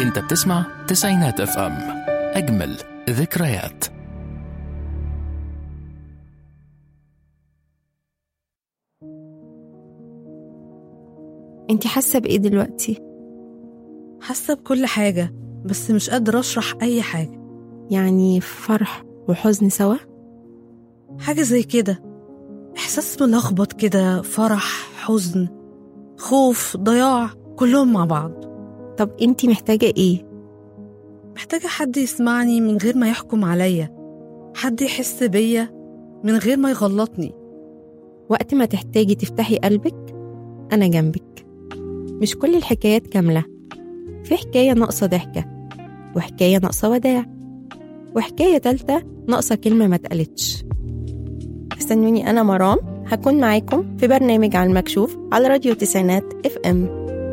انت بتسمع تسعينات اف ام اجمل ذكريات انتي حاسة بإيه دلوقتي؟ حاسة بكل حاجة بس مش قادرة أشرح أي حاجة يعني فرح وحزن سوا؟ حاجة زي كده إحساس ملخبط كده فرح حزن خوف ضياع كلهم مع بعض طب انتي محتاجة ايه؟ محتاجة حد يسمعني من غير ما يحكم عليا حد يحس بيا من غير ما يغلطني وقت ما تحتاجي تفتحي قلبك أنا جنبك مش كل الحكايات كاملة في حكاية ناقصة ضحكة وحكاية ناقصة وداع وحكاية تالتة ناقصة كلمة ما اتقالتش استنوني أنا مرام هكون معاكم في برنامج على المكشوف على راديو تسعينات اف ام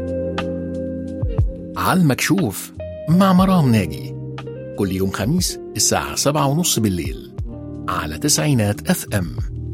على المكشوف مع مرام ناجي كل يوم خميس الساعة سبعة ونص بالليل على تسعينات اف ام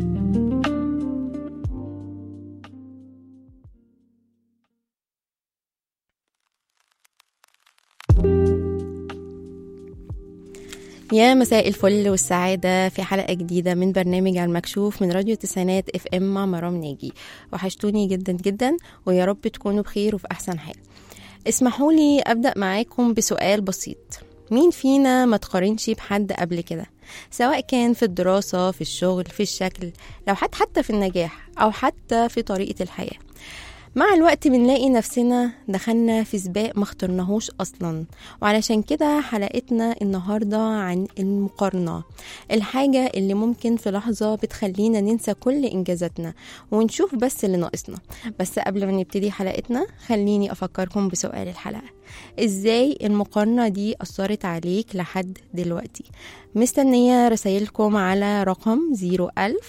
يا مساء الفل والسعادة في حلقة جديدة من برنامج على المكشوف من راديو تسعينات اف ام مع مرام ناجي وحشتوني جدا جدا ويا رب تكونوا بخير وفي أحسن حال اسمحوا لي أبدأ معاكم بسؤال بسيط مين فينا ما تقارنش بحد قبل كده سواء كان في الدراسة في الشغل في الشكل لو حتى حتى في النجاح أو حتى في طريقة الحياة مع الوقت بنلاقي نفسنا دخلنا في سباق ما اخترناهوش اصلا وعلشان كده حلقتنا النهارده عن المقارنه الحاجه اللي ممكن في لحظه بتخلينا ننسى كل انجازاتنا ونشوف بس اللي ناقصنا بس قبل ما نبتدي حلقتنا خليني افكركم بسؤال الحلقه ازاي المقارنه دي اثرت عليك لحد دلوقتي مستنيه رسايلكم على رقم 01000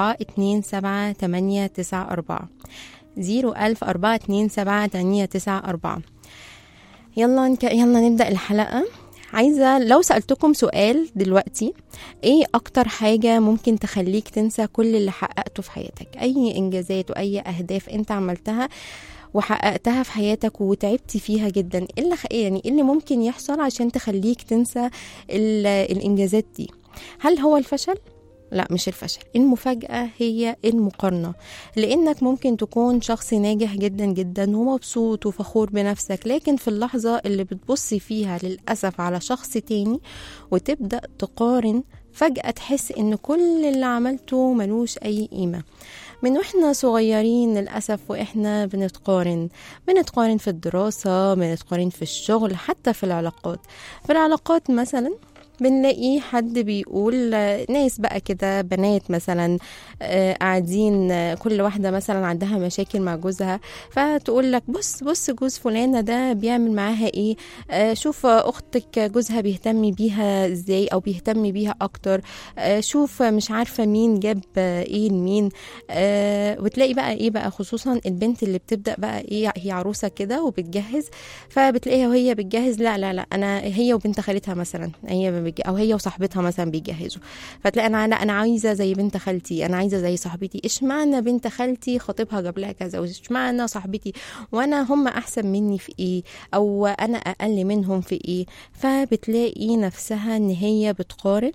427 894 زيرو ألف أربعة اتنين سبعة تمانية تسعة أربعة يلا نك... يلا نبدأ الحلقة عايزة لو سألتكم سؤال دلوقتي ايه أكتر حاجة ممكن تخليك تنسى كل اللي حققته في حياتك أي إنجازات وأي أهداف أنت عملتها وحققتها في حياتك وتعبتي فيها جدا ايه اللي يعني ايه اللي ممكن يحصل عشان تخليك تنسى ال... الإنجازات دي هل هو الفشل لا مش الفشل المفاجأة هي المقارنة لأنك ممكن تكون شخص ناجح جدا جدا ومبسوط وفخور بنفسك لكن في اللحظة اللي بتبصي فيها للأسف على شخص تاني وتبدأ تقارن فجأة تحس إن كل اللي عملته ملوش أي قيمة من واحنا صغيرين للأسف وإحنا بنتقارن بنتقارن في الدراسة بنتقارن في الشغل حتى في العلاقات في العلاقات مثلا بنلاقي حد بيقول ناس بقى كده بنات مثلا قاعدين كل واحدة مثلا عندها مشاكل مع جوزها فتقول لك بص بص جوز فلانة ده بيعمل معاها ايه شوف اختك جوزها بيهتم بيها ازاي او بيهتم بيها اكتر شوف مش عارفة مين جاب ايه لمين وتلاقي بقى ايه بقى خصوصا البنت اللي بتبدأ بقى ايه هي عروسة كده وبتجهز فبتلاقيها وهي بتجهز لا لا لا انا هي وبنت خالتها مثلا هي او هي وصاحبتها مثلا بيجهزوا فتلاقي انا لا انا عايزه زي بنت خالتي انا عايزه زي صاحبتي اشمعنى بنت خالتي خطيبها جاب لها كذا واشمعنى صاحبتي وانا هم احسن مني في ايه او انا اقل منهم في ايه فبتلاقي نفسها ان هي بتقارن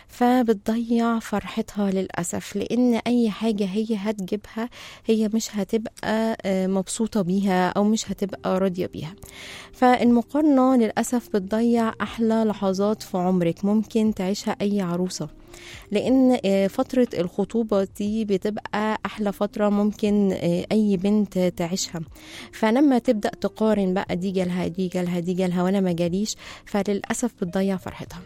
فبتضيع فرحتها للأسف لأن أي حاجة هي هتجيبها هي مش هتبقى مبسوطة بيها أو مش هتبقى راضية بيها فالمقارنة للأسف بتضيع أحلى لحظات في عمرك ممكن تعيشها أي عروسة لان فتره الخطوبه دي بتبقى احلى فتره ممكن اي بنت تعيشها فلما تبدا تقارن بقى دي جالها دي جالها دي جالها وانا ما جاليش فللاسف بتضيع فرحتها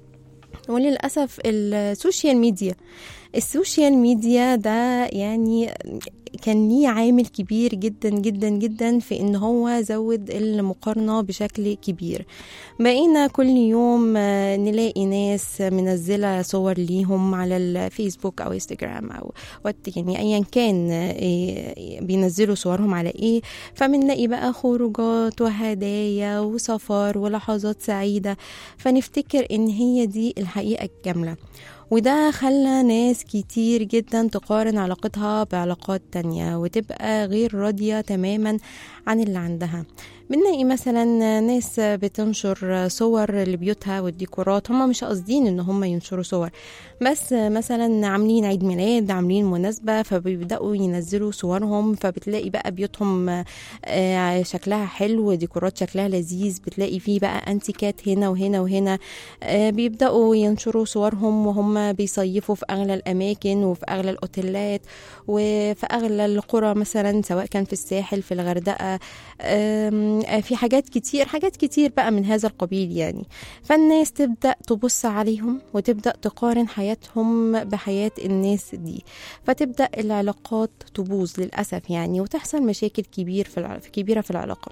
وللأسف السوشيال ميديا السوشيال ميديا ده يعني كان ليه عامل كبير جدا جدا جدا في ان هو زود المقارنة بشكل كبير بقينا كل يوم نلاقي ناس منزلة صور ليهم على الفيسبوك او انستجرام او يعني ايا كان بينزلوا صورهم على ايه فبنلاقي بقى خروجات وهدايا وسفر ولحظات سعيدة فنفتكر ان هي دي الحقيقة الكاملة وده خلى ناس كتير جدا تقارن علاقتها بعلاقات تانية وتبقى غير راضية تماما عن اللي عندها بنلاقي مثلا ناس بتنشر صور لبيوتها والديكورات هم مش قاصدين ان هم ينشروا صور بس مثلا عاملين عيد ميلاد عاملين مناسبة فبيبدأوا ينزلوا صورهم فبتلاقي بقى بيوتهم آه، شكلها حلو ديكورات شكلها لذيذ بتلاقي فيه بقى انتيكات هنا وهنا وهنا آه، بيبدأوا ينشروا صورهم وهم بيصيفوا في أغلى الأماكن وفي أغلى الأوتيلات وفي أغلى القرى مثلا سواء كان في الساحل في الغردقة آم، آه، في حاجات كتير حاجات كتير بقى من هذا القبيل يعني فالناس تبدأ تبص عليهم وتبدأ تقارن حياتهم بحياة الناس دي فتبدأ العلاقات تبوظ للأسف يعني وتحصل مشاكل كبير في الع... كبيرة في العلاقة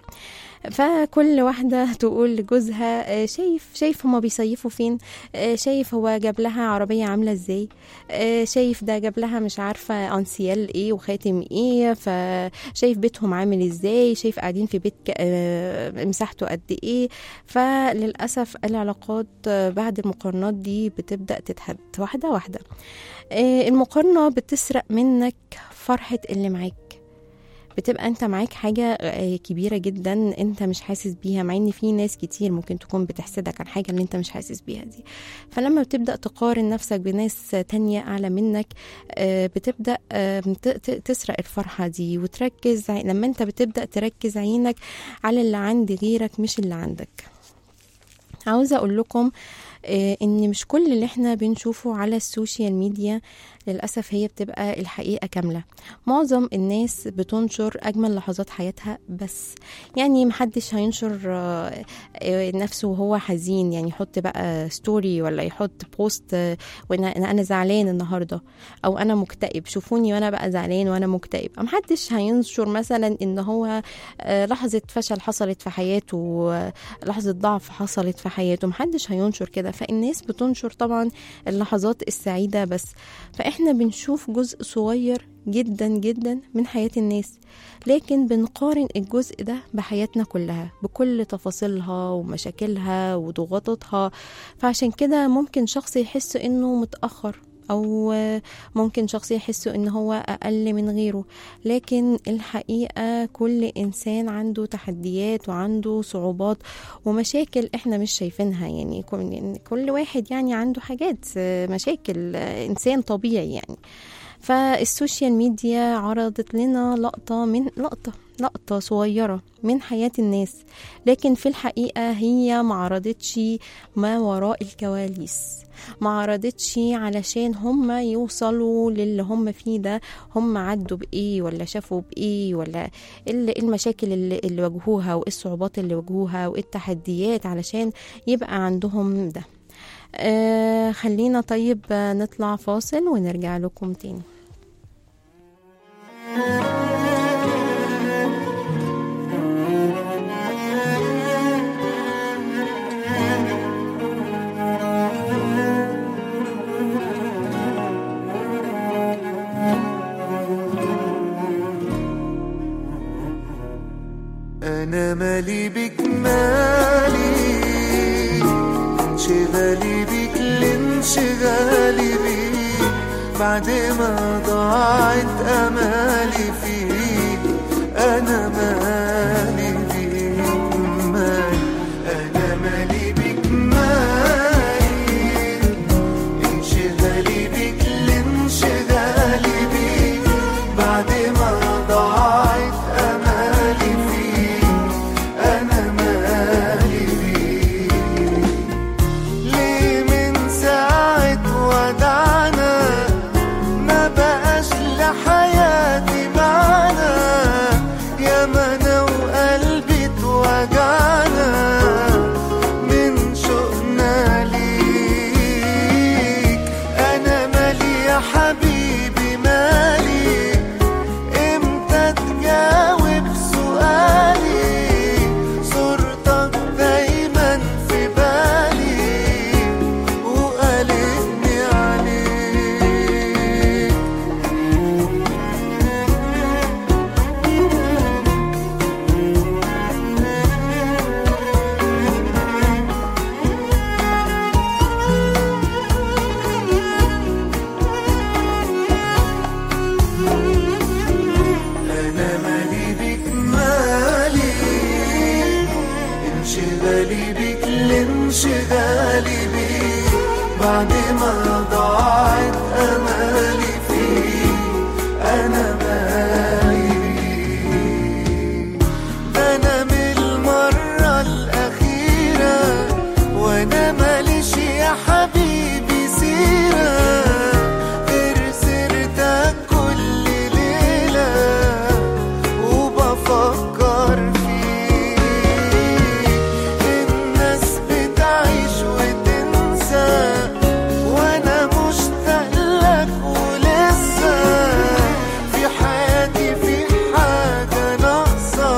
فكل واحدة تقول لجوزها آه، شايف شايف هما بيصيفوا فين آه، شايف هو جاب لها عربية عاملة ازاي آه، شايف ده جاب لها مش عارفة انسيال ايه وخاتم ايه فشايف بيتهم عامل ازاي شايف قاعدين في بيت ك- آه، مساحته قد ايه فللأسف العلاقات آه، بعد المقارنات دي بتبدأ تتهد واحدة واحدة آه، المقارنة بتسرق منك فرحة اللي معاك بتبقى انت معاك حاجة آه، كبيرة جدا انت مش حاسس بيها مع ان في ناس كتير ممكن تكون بتحسدك على الحاجة اللي انت مش حاسس بيها دي فلما بتبدأ تقارن نفسك بناس تانية اعلى منك آه، بتبدأ آه، ت- ت- تسرق الفرحة دي وتركز عي- لما انت بتبدأ تركز عينك على اللي عند غيرك مش اللي عندك عاوزة اقول لكم آه، ان مش كل اللي احنا بنشوفه على السوشيال ميديا للأسف هي بتبقى الحقيقة كاملة معظم الناس بتنشر أجمل لحظات حياتها بس يعني محدش هينشر آه، آه، نفسه وهو حزين يعني يحط بقى ستوري ولا يحط بوست آه، وانا أنا- انا زعلان النهارده او انا مكتئب شوفوني وانا بقى زعلان وانا مكتئب محدش هينشر مثلا ان هو آه، لحظة فشل حصلت في حياته آه، لحظة ضعف حصلت في حياته محدش هينشر كده فالناس بتنشر طبعا اللحظات السعيدة بس فاحنا بنشوف جزء صغير جدا جدا من حياة الناس لكن بنقارن الجزء ده بحياتنا كلها بكل تفاصيلها ومشاكلها وضغوطاتها فعشان كده ممكن شخص يحس انه متأخر او ممكن شخص يحس ان هو اقل من غيره لكن الحقيقة كل انسان عنده تحديات وعنده صعوبات ومشاكل احنا مش شايفينها يعني كل- كل واحد يعني عنده حاجات مشاكل انسان طبيعي يعني فالسوشيال ميديا عرضت لنا لقطة من لقطة لقطة صغيرة من حياة الناس لكن في الحقيقة هي ما عرضتش ما وراء الكواليس ما عرضتش علشان هم يوصلوا للي هم فيه ده هم عدوا بإيه ولا شافوا بإيه ولا إيه المشاكل اللي, اللي واجهوها وإيه الصعوبات اللي واجهوها وإيه التحديات علشان يبقى عندهم ده آه خلينا طيب آه، نطلع فاصل ونرجع لكم تاني أنا مالي بك مالي انشغالي بك لانشغالي بيك بعد ما ضاعت أمالي فيك أنا مالي بك مالي أنا مالي بك مالي انشغالي بك لانشغالي بيك بعد ما ضاعت أمالي فيك أنا مالي بيك ليه من ساعة ودعنا ما بقاش لحياتي انشغالي بيك لانشغالي بيك بعد ما ضاعت امالي فيك انا مالي بيك انا من المرة الاخيرة وانا ماليش يا حبيبي سيرة غير سيرتك كل ليلة وبفكر فيك الناس بتعيش وتنسى وانا مشتاق لك ولسه في حياتي في حاجة ناقصة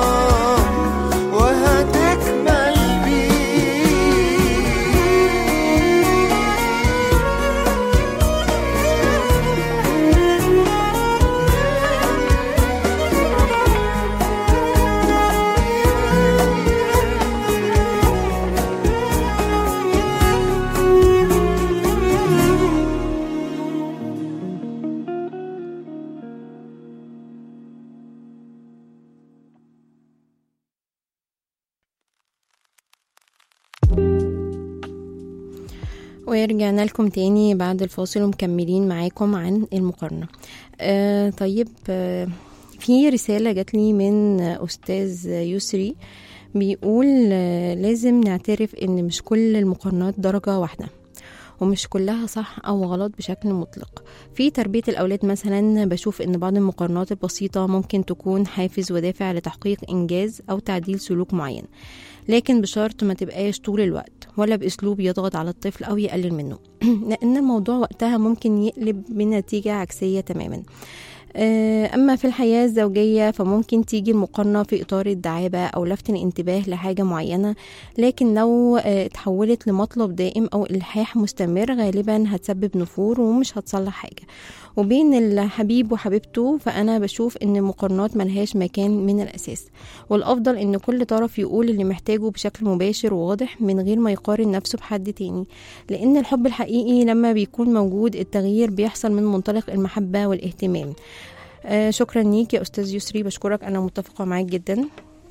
وهتكمل بيك ورجعنا لكم تاني بعد الفاصل ومكملين معاكم عن المقارنة آه طيب آه في رسالة جات لي من أستاذ يسري بيقول آه لازم نعترف إن مش كل المقارنات درجة واحدة ومش كلها صح أو غلط بشكل مطلق في تربية الأولاد مثلا بشوف إن بعض المقارنات البسيطة ممكن تكون حافز ودافع لتحقيق إنجاز أو تعديل سلوك معين لكن بشرط ما تبقاش طول الوقت ولا بأسلوب يضغط على الطفل أو يقلل منه لأن الموضوع وقتها ممكن يقلب بنتيجة عكسية تماما آه، أما في الحياة الزوجية فممكن تيجي المقارنة في إطار الدعابة أو لفت الانتباه لحاجة معينة لكن لو آه، اتحولت لمطلب دائم أو إلحاح مستمر غالبا هتسبب نفور ومش هتصلح حاجة وبين الحبيب وحبيبته فأنا بشوف إن المقارنات ملهاش مكان من الأساس والأفضل إن كل طرف يقول اللي محتاجه بشكل مباشر وواضح من غير ما يقارن نفسه بحد تاني لأن الحب الحقيقي لما بيكون موجود التغيير بيحصل من منطلق المحبة والاهتمام آه شكرا ليك يا أستاذ يسري بشكرك أنا متفقة معاك جدا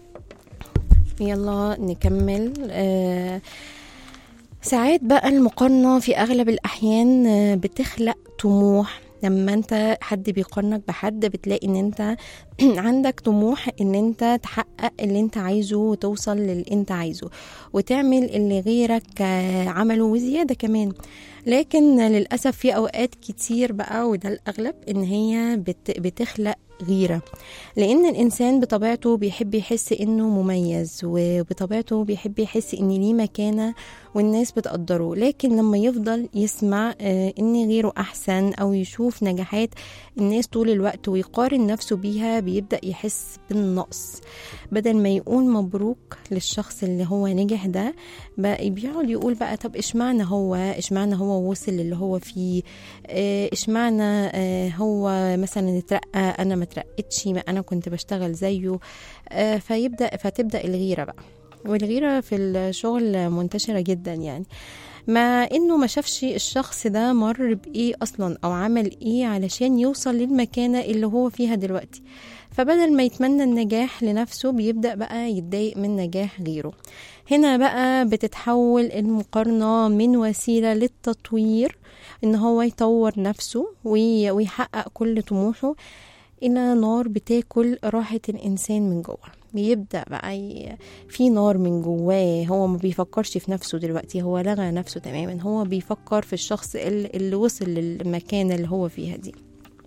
يلا نكمل آه ساعات بقى المقارنة في أغلب الأحيان آه، بتخلق طموح لما انت حد بيقارنك بحد بتلاقي ان انت عندك طموح ان انت تحقق اللي انت عايزه وتوصل للي انت عايزه وتعمل اللي غيرك آه، عمله وزيادة كمان لكن للأسف في أوقات كتير بقى وده الأغلب إن هي بت بتخلق غيرة لأن الإنسان بطبيعته بيحب يحس إنه مميز وبطبيعته بيحب يحس إن ليه مكانة والناس بتقدره لكن لما يفضل يسمع آه، إن غيره أحسن أو يشوف نجاحات الناس طول الوقت ويقارن نفسه بيها بيبدأ يحس بالنقص بدل ما يقول مبروك للشخص اللي هو نجح ده بقى بيقعد يقول بقى طب اشمعنى هو اشمعنى هو وصل للي هو فيه آه، اشمعنى آه، هو مثلا اترقى انا ما اترقتش ما انا كنت بشتغل زيه آه، فيبدا فتبدا الغيره بقى والغيره في الشغل منتشره جدا يعني مع انه ما شافش الشخص ده مر بايه اصلا او عمل ايه علشان يوصل للمكانه اللي هو فيها دلوقتي فبدل ما يتمنى النجاح لنفسه بيبدا بقى يتضايق من نجاح غيره هنا بقى بتتحول المقارنه من وسيله للتطوير ان هو يطور نفسه وي- ويحقق كل طموحه الى نار بتاكل راحه الانسان من جوه بيبدا بقى ي... في نار من جواه هو ما بيفكرش في نفسه دلوقتي هو لغى نفسه تماما هو بيفكر في الشخص اللي, اللي وصل للمكان اللي هو فيها دي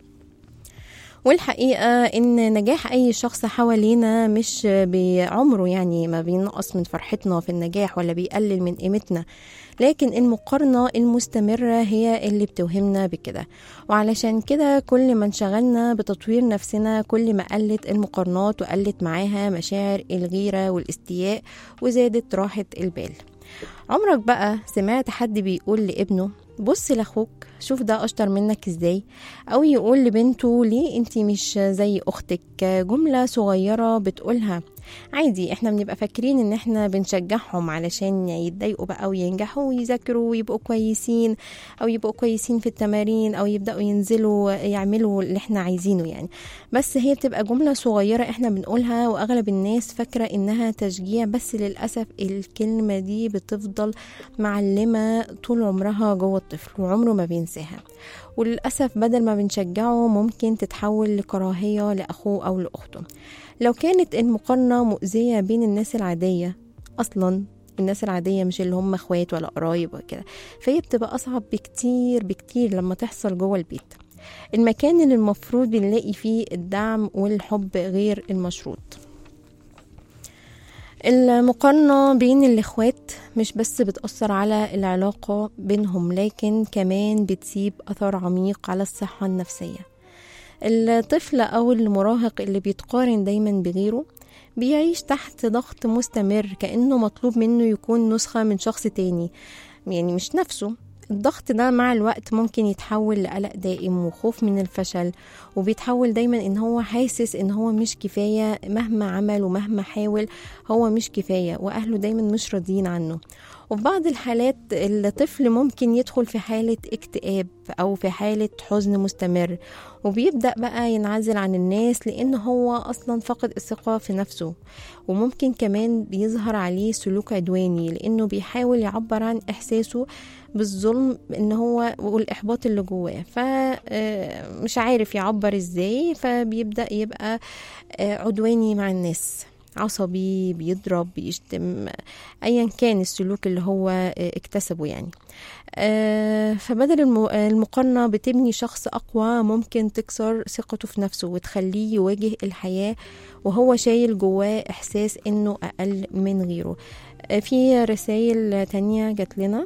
والحقيقة إن نجاح أي شخص حوالينا مش بعمره يعني ما بينقص من فرحتنا في النجاح ولا بيقلل من قيمتنا لكن المقارنة المستمرة هي اللي بتوهمنا بكده وعلشان كده كل ما انشغلنا بتطوير نفسنا كل ما قلت المقارنات وقلت معاها مشاعر الغيرة والاستياء وزادت راحة البال عمرك بقى سمعت حد بيقول لابنه بص لاخوك شوف ده اشطر منك ازاي او يقول لبنته ليه انتي مش زي اختك جملة صغيرة بتقولها عادي احنا بنبقى فاكرين ان احنا بنشجعهم علشان يتضايقوا بقى وينجحوا ويذاكروا ويبقوا كويسين او يبقوا كويسين في التمارين او يبداوا ينزلوا يعملوا اللي احنا عايزينه يعني بس هي بتبقى جملة صغيرة احنا بنقولها واغلب الناس فاكرة انها تشجيع بس للأسف الكلمة دي بتفضل معلمة طول عمرها جوه الطفل وعمره ما بينساها وللأسف بدل ما بنشجعه ممكن تتحول لكراهية لأخوه أو لأخته لو كانت المقارنة مؤذية بين الناس العادية أصلا الناس العادية مش اللي هم اخوات ولا قرايب وكده فهي بتبقى أصعب بكتير بكتير لما تحصل جوه البيت المكان اللي المفروض بنلاقي فيه الدعم والحب غير المشروط المقارنة بين الإخوات مش بس بتأثر على العلاقة بينهم لكن كمان بتسيب أثر عميق على الصحة النفسية الطفل أو المراهق اللي بيتقارن دايما بغيره بيعيش تحت ضغط مستمر كأنه مطلوب منه يكون نسخة من شخص تاني يعني مش نفسه الضغط ده مع الوقت ممكن يتحول لقلق دائم وخوف من الفشل وبيتحول دايما ان هو حاسس ان هو مش كفاية مهما عمل ومهما حاول هو مش كفاية واهله دايما مش راضيين عنه وفي بعض الحالات الطفل ممكن يدخل في حالة اكتئاب أو في حالة حزن مستمر وبيبدأ بقى ينعزل عن الناس لأن هو أصلا فقد الثقة في نفسه وممكن كمان بيظهر عليه سلوك عدواني لأنه بيحاول يعبر عن إحساسه بالظلم ان هو والاحباط اللي جواه فمش عارف يعبر ازاي فبيبدا يبقى عدواني مع الناس عصبي بيضرب بيشتم ايا كان السلوك اللي هو اكتسبه يعني فبدل المقارنة بتبني شخص أقوى ممكن تكسر ثقته في نفسه وتخليه يواجه الحياة وهو شايل جواه إحساس إنه أقل من غيره في رسائل تانية جات لنا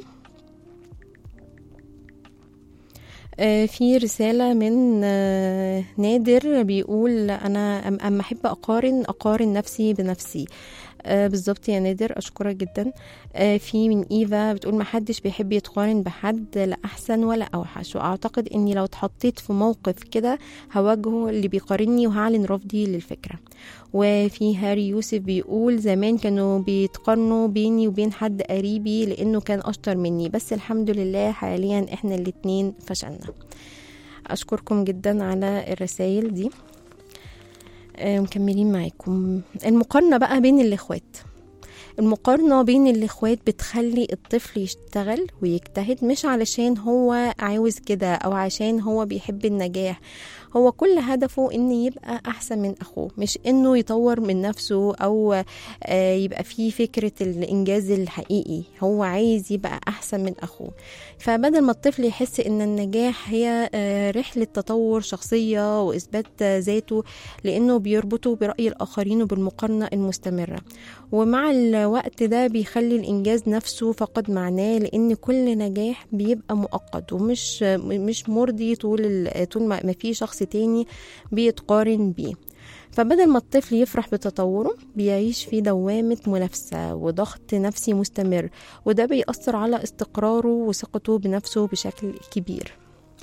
في رسالة من نادر بيقول أنا أما أحب أقارن أقارن نفسي بنفسي بالظبط يا نادر أشكرك جدا في من إيفا بتقول محدش بيحب يتقارن بحد لا أحسن ولا أوحش وأعتقد إني لو اتحطيت في موقف كده هواجهه اللي بيقارني وهعلن رفضي للفكرة وفي هاري يوسف بيقول زمان كانوا بيتقارنوا بيني وبين حد قريبي لأنه كان أشطر مني بس الحمد لله حاليا إحنا الاتنين فشلنا أشكركم جدا على الرسائل دي مكملين معاكم المقارنة بقى بين الإخوات المقارنة بين الإخوات بتخلي الطفل يشتغل ويجتهد مش علشان هو عاوز كده أو عشان هو بيحب النجاح هو كل هدفه ان يبقى احسن من اخوه مش انه يطور من نفسه او يبقى فيه فكرة الانجاز الحقيقي هو عايز يبقى احسن من اخوه فبدل ما الطفل يحس ان النجاح هي رحلة تطور شخصية واثبات ذاته لانه بيربطه برأي الاخرين وبالمقارنة المستمرة ومع الوقت ده بيخلي الانجاز نفسه فقد معناه لان كل نجاح بيبقى مؤقت ومش مش مرضي طول طول ما في شخص تاني بيتقارن بيه فبدل ما الطفل يفرح بتطوره بيعيش في دوامة منافسة وضغط نفسي مستمر وده بيأثر على استقراره وثقته بنفسه بشكل كبير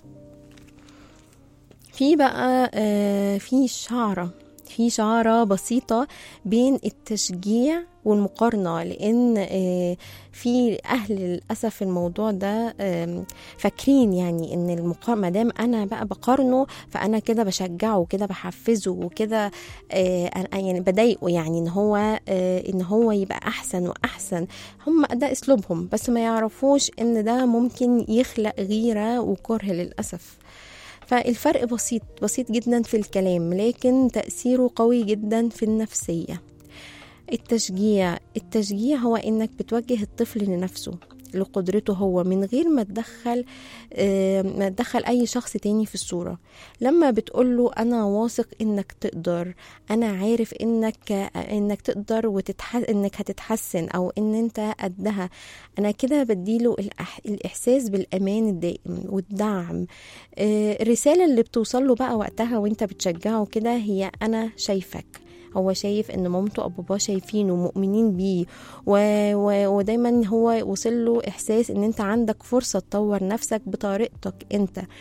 في بقى آه في شعرة في شعرة بسيطة بين التشجيع والمقارنة لأن في أهل للأسف الموضوع ده فاكرين يعني إن المقارنة مادام أنا بقى بقارنه فأنا كده بشجعه وكده بحفزه وكده يعني بضايقه يعني إن هو إن هو يبقى أحسن وأحسن هم ده أسلوبهم بس ما يعرفوش إن ده ممكن يخلق غيرة وكره للأسف فالفرق بسيط بسيط جدا في الكلام لكن تأثيره قوي جدا في النفسية التشجيع التشجيع هو انك بتوجه الطفل لنفسه لقدرته هو من غير ما تدخل ما تدخل اي شخص تاني في الصوره لما بتقول له انا واثق انك تقدر انا عارف انك انك تقدر وتتح... انك هتتحسن او ان انت قدها انا كده بديله الأح... الاحساس بالامان الدائم والدعم الرساله اللي بتوصل له بقى وقتها وانت بتشجعه كده هي انا شايفك هو شايف ان مامته او باباه شايفينه ومؤمنين بيه و... و... ودايما هو وصل له احساس ان انت عندك فرصه تطور نفسك بطريقتك انت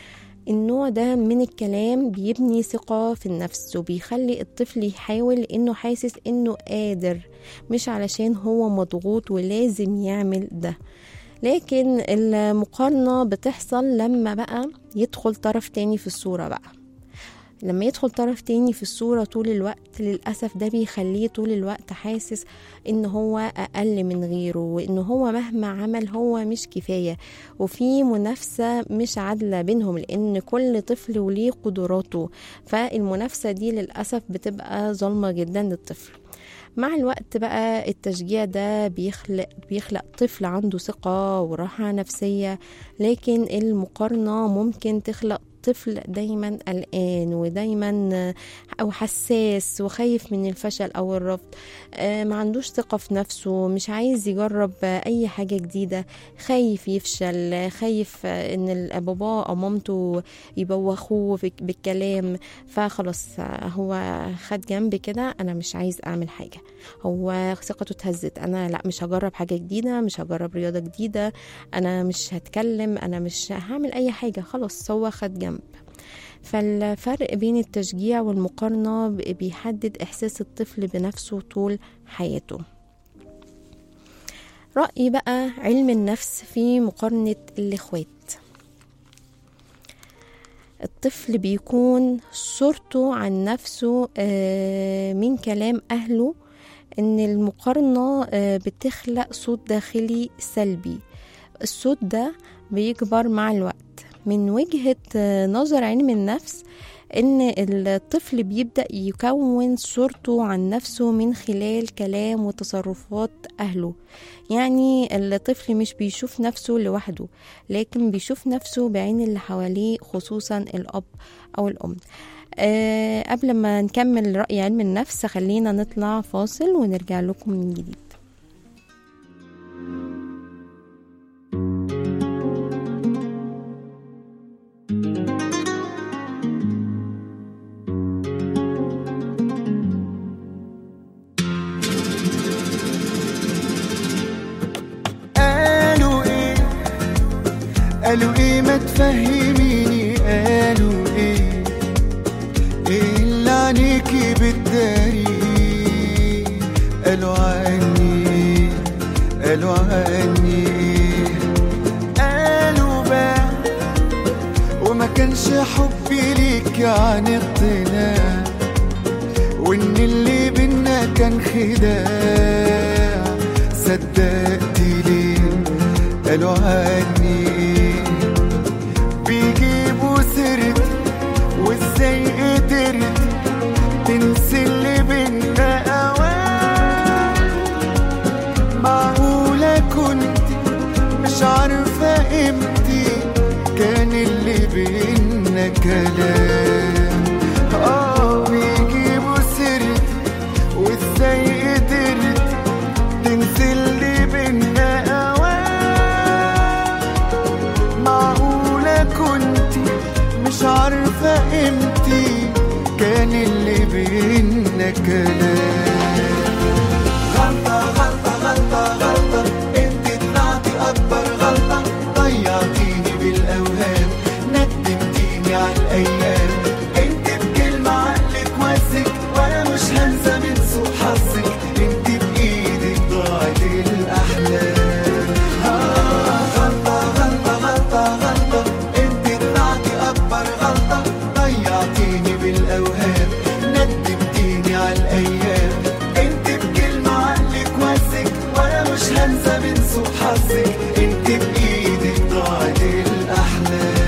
النوع ده من الكلام بيبني ثقة في النفس وبيخلي الطفل يحاول انه حاسس انه قادر مش علشان هو مضغوط ولازم يعمل ده لكن المقارنة بتحصل لما بقى يدخل طرف تاني في الصورة بقى لما يدخل طرف تاني في الصورة طول الوقت للأسف ده بيخليه طول الوقت حاسس إن هو أقل من غيره وإن هو مهما عمل هو مش كفاية وفي منافسة مش عادلة بينهم لأن كل طفل وليه قدراته فالمنافسة دي للأسف بتبقى ظالمة جدا للطفل مع الوقت بقى التشجيع ده بيخلق بيخلق طفل عنده ثقة وراحة نفسية لكن المقارنة ممكن تخلق طفل دايما قلقان ودايما او حساس وخايف من الفشل او الرفض آه، ما عندوش ثقة في نفسه مش عايز يجرب آه، اي حاجة جديدة خايف يفشل آه، خايف آه، ان باباه او مامته يبوخوه بك- بالكلام فخلاص آه، هو خد جنب كده انا مش عايز اعمل حاجة هو ثقته اتهزت انا لا مش هجرب حاجة جديدة مش هجرب رياضة جديدة انا مش هتكلم انا مش هعمل اي حاجة خلاص هو خد جنب فالفرق بين التشجيع والمقارنة ب- بيحدد إحساس الطفل بنفسه طول حياته رأيي بقى علم النفس في مقارنة الإخوات الطفل بيكون صورته عن نفسه آه، من كلام أهله إن المقارنة آه، بتخلق صوت داخلي سلبي الصوت ده بيكبر مع الوقت من وجهة آه، نظر علم النفس ان الطفل بيبدأ يكون صورته عن نفسه من خلال كلام وتصرفات اهله يعني الطفل مش بيشوف نفسه لوحده لكن بيشوف نفسه بعين اللي حواليه خصوصا الاب او الام أه قبل ما نكمل رأي علم النفس خلينا نطلع فاصل ونرجع لكم من جديد قالوا ايه قالوا ايه ما تفهميني قالوا ايه ايه اللي عليكي بتداري قالوا عني قالوا عني ايه قالوا بقى وما كانش حبي ليك يعني اقتناع وان اللي بينا كان خداع صدقت ليه قالوا عني ايه بيجيبوا سيرتي وازاي قدرت تنسي اللي بينا اوان معقولة كنت مش عارفة قيمتي كان اللي بينا كلام اه بيجيبوا سيرتي وازاي قدرت تنسي اللي بينا اوان معقولة كنت مش عارفة قيمتي كان اللي بينا كلام غلطة غلطة غلطة غلطة انت طلعتي اكبر غلطة ضيعتيني بالاوهام ندمتيني على الايام انت بكلمة عقلك وزك وانا مش هنسى من سوء حظك انت بايدك ضاعت الاحلام آه غلطة غلطة غلطة غلطة انت طلعتي اكبر غلطة ضيعتيني بالاوهام ندمتيني على الايام انت بكلمة عقلك وزك وانا مش هنسى من سوء حظك انت بايدك ضاعت الاحلام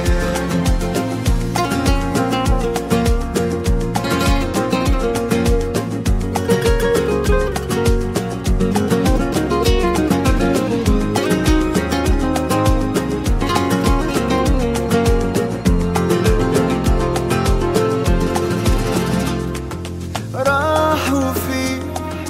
راحوا فين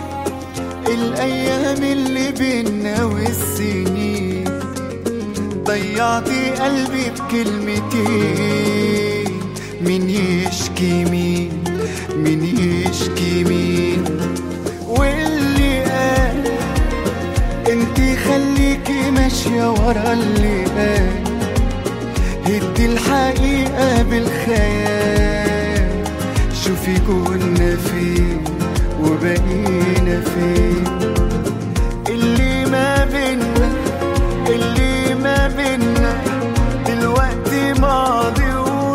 الايام اللي بينا والسنين ضيعتي قلبي بكلمتين مين يشكي مين مين يشكي مين واللي قال انتي خليكي ماشية ورا اللي قال بدي الحقيقة بالخيال شوفي كنا فين وبقينا فين اللي ما بينا اللي ما بينا دلوقتي ماضي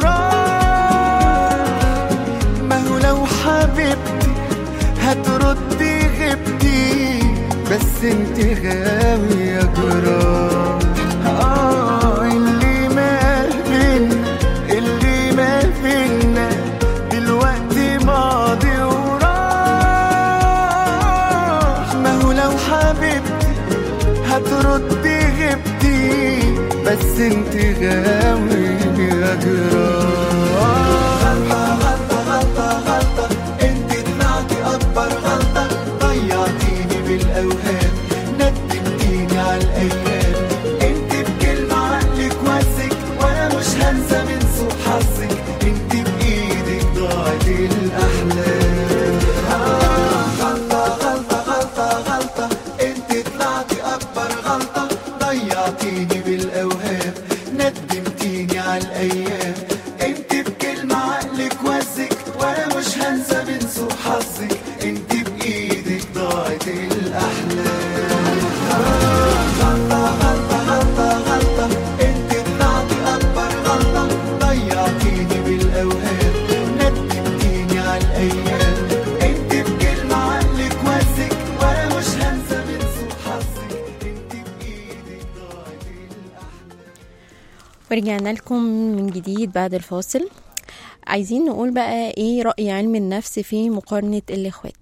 وراح ما هو لو حبيبتي هتردي غبتي بس انت غاوية جراح آه اللي ما بينا اللي ما بينا دلوقتي ماضي وراح ما هو لو حبيبتي هتردي غبتي بس انت غاوية جراح غلطة غلطة غلطة غلطة انت طلعتي اكبر غلطة ضيعتيني بالاوهام ندمتيني على الايام انت بكلمة عقلك وزك وانا مش هنسى من سوء حظك انت بايدك ضاعت الاحلام آه غلطة غلطة غلطة غلطة انت طلعتي اكبر غلطة ضيعتيني بالاوهام ندمتيني على الايام انت بكلمة عقلك وزك وانا مش هنسى من سوء حظك انت بايدك ضاعت الاحلام غلطة غلطة غلطة غلطة انت طلعتي اكبر غلطة ضيعتيني بالاوهام ندمتيني على الايام انت بكلمة عقلك وزك وانا مش هنسى من سوء حظك انت بايدك ضاعت الاحلام ورجعنا لكم من جديد بعد الفاصل عايزين نقول بقى ايه رأي علم النفس في مقارنة الإخوات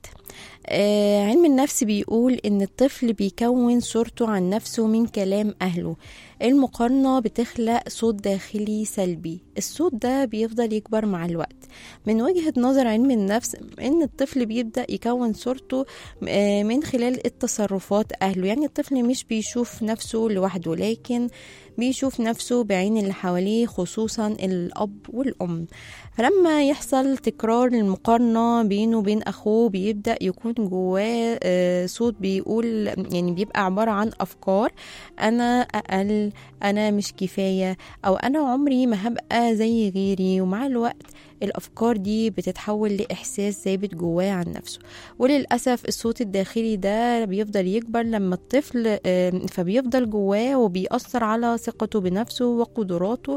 آه علم النفس بيقول ان الطفل بيكون صورته عن نفسه من كلام اهله المقارنة بتخلق صوت داخلي سلبي الصوت ده بيفضل يكبر مع الوقت من وجهة نظر علم النفس ان الطفل بيبدأ يكون صورته آه، من خلال التصرفات اهله يعني الطفل مش بيشوف نفسه لوحده لكن بيشوف نفسه بعين اللي حواليه خصوصا الأب والأم فلما يحصل تكرار المقارنة بينه وبين أخوه بيبدأ يكون جواه آه، صوت بيقول يعني بيبقى عبارة عن أفكار أنا أقل أنا مش كفاية أو أنا عمري ما هبقى زي غيري ومع الوقت الأفكار دي بتتحول لإحساس ثابت جواه عن نفسه وللأسف الصوت الداخلي ده بيفضل يكبر لما الطفل آه، فبيفضل جواه وبيأثر على ثقته بنفسه وقدراته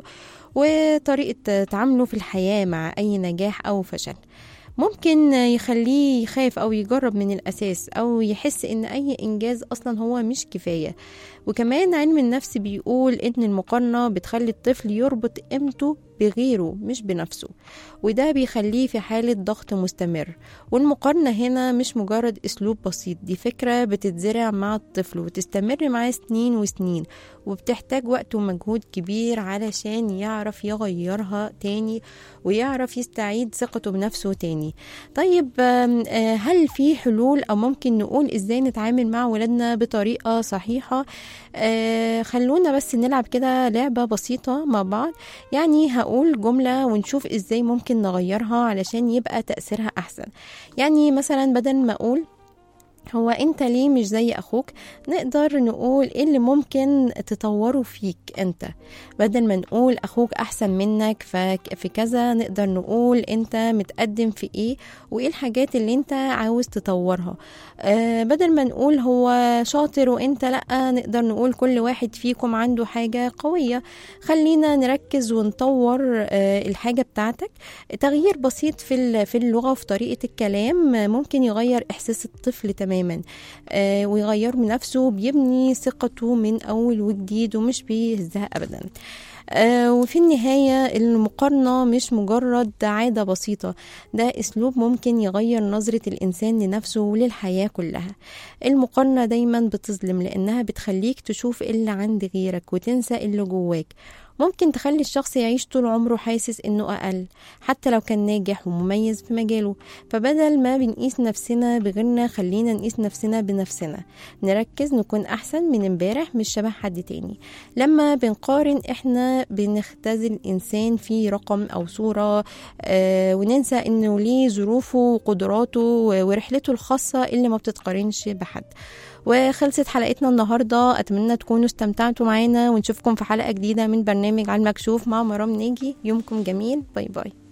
وطريقة تعامله في الحياة مع أي نجاح أو فشل ممكن يخليه يخاف أو يجرب من الأساس أو يحس إن أي إنجاز أصلا هو مش كفاية وكمان علم النفس بيقول إن المقارنة بتخلي الطفل يربط قيمته بغيره مش بنفسه وده بيخليه في حالة ضغط مستمر والمقارنة هنا مش مجرد أسلوب بسيط دي فكرة بتتزرع مع الطفل وتستمر معاه سنين وسنين وبتحتاج وقت ومجهود كبير علشان يعرف يغيرها تاني ويعرف يستعيد ثقته بنفسه تاني طيب آم، آه، هل في حلول أو ممكن نقول إزاي نتعامل مع ولادنا بطريقة صحيحة آه، خلونا بس نلعب كده لعبة بسيطة مع بعض يعني هقول جملة ونشوف ازاي ممكن نغيرها علشان يبقى تأثيرها أحسن يعني مثلا بدل ما أقول هو انت ليه مش زي اخوك نقدر نقول ايه اللي ممكن تطوره فيك انت بدل ما نقول اخوك احسن منك ف- في كذا نقدر نقول انت متقدم في ايه وايه الحاجات اللي انت عاوز تطورها آه بدل ما نقول هو شاطر وانت لا نقدر نقول كل واحد فيكم عنده حاجة قوية خلينا نركز ونطور آه الحاجة بتاعتك تغيير بسيط في ال- في اللغة وفي طريقة الكلام آه، ممكن يغير إحساس الطفل تماما آه، ويغير من نفسه بيبني ثقته من أول وجديد ومش بيهزها أبدا آه، وفي النهاية المقارنة مش مجرد عادة بسيطة ده أسلوب ممكن يغير نظرة الإنسان لنفسه وللحياة كلها المقارنة دايما بتظلم لأنها بتخليك تشوف اللي عند غيرك وتنسى اللي جواك ممكن تخلي الشخص يعيش طول عمره حاسس انه اقل حتى لو كان ناجح ومميز في مجاله فبدل ما بنقيس نفسنا بغيرنا خلينا نقيس نفسنا بنفسنا نركز نكون احسن من امبارح مش شبه حد تاني لما بنقارن احنا بنختزل الانسان في رقم او صورة آه وننسى انه ليه ظروفه وقدراته ورحلته الخاصة اللي ما بتتقارنش بحد وخلصت حلقتنا النهارده اتمنى تكونوا استمتعتوا معانا ونشوفكم في حلقه جديده من برنامج على المكشوف مع مرام ناجي يومكم جميل باي باي